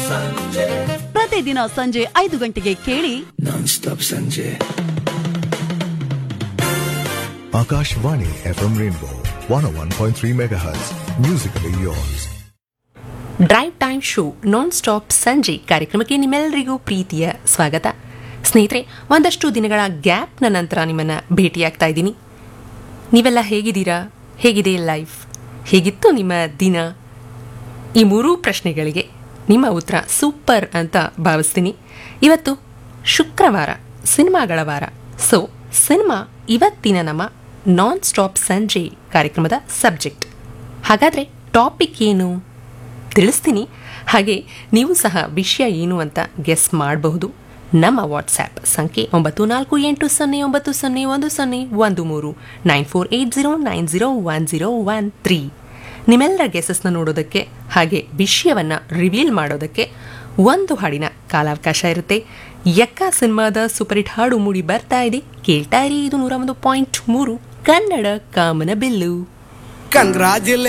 ಪ್ರತಿದಿನ ಸಂಜೆ ಐದು ಗಂಟೆಗೆ ಕೇಳಿ Non-stop Sanjay. Akashvani FM Rainbow 101.3 MHz. Musically yours. Drive time show nonstop ಸಂಜೆ ಕಾರ್ಯಕ್ರಮಕ್ಕೆ ನಿಮ್ಮೆಲ್ಲರಿಗೂ ಪ್ರೀತಿಯ ಸ್ವಾಗತ ಸ್ನೇಹಿತರೆ ಒಂದಷ್ಟು ದಿನಗಳ ಗ್ಯಾಪ್ನ ನಂತರ ನಿಮ್ಮನ್ನು ಭೇಟಿಯಾಗ್ತಾ ಇದ್ದೀನಿ ನೀವೆಲ್ಲ ಹೇಗಿದ್ದೀರಾ ಹೇಗಿದೆ ಲೈಫ್ ಹೇಗಿತ್ತು ನಿಮ್ಮ ದಿನ ಈ ಮೂರೂ ಪ್ರಶ್ನೆಗಳಿಗೆ ನಿಮ್ಮ ಉತ್ತರ ಸೂಪರ್ ಅಂತ ಭಾವಿಸ್ತೀನಿ ಇವತ್ತು ಶುಕ್ರವಾರ ಸಿನಿಮಾಗಳ ವಾರ ಸೊ ಸಿನಿಮಾ ಇವತ್ತಿನ ನಮ್ಮ ನಾನ್ ಸ್ಟಾಪ್ ಸಂಜೆ ಕಾರ್ಯಕ್ರಮದ ಸಬ್ಜೆಕ್ಟ್ ಹಾಗಾದರೆ ಟಾಪಿಕ್ ಏನು ತಿಳಿಸ್ತೀನಿ ಹಾಗೆ ನೀವು ಸಹ ವಿಷಯ ಏನು ಅಂತ ಗೆಸ್ ಮಾಡಬಹುದು ನಮ್ಮ ವಾಟ್ಸ್ಆ್ಯಪ್ ಸಂಖ್ಯೆ ಒಂಬತ್ತು ನಾಲ್ಕು ಎಂಟು ಸೊನ್ನೆ ಒಂಬತ್ತು ಸೊನ್ನೆ ಒಂದು ಸೊನ್ನೆ ಒಂದು ಮೂರು nine four eight zero nine zero one zero one three ನಿಮ್ಮೆಲ್ಲರ ಗೆಸಸ್ನ ನೋಡೋದಕ್ಕೆ ಹಾಗೆ ವಿಷಯವನ್ನು ರಿವೀಲ್ ಮಾಡೋದಕ್ಕೆ ಒಂದು ಹಾಡಿನ ಕಾಲಾವಕಾಶ ಇರುತ್ತೆ ಯಕ್ಕ ಸಿನಿಮಾದ ಸೂಪರ್ ಹಿಟ್ ಹಾಡು ಮೂಡಿ ಬರ್ತಾ ಇದೆ ಕೇಳ್ತಾ ಇರಿ ಇದು ನೂರ ಒಂದು ಪಾಯಿಂಟ್ ಮೂರು ಕನ್ನಡ ಕಾಮನ ಬಿಲ್ಲು Congratulations.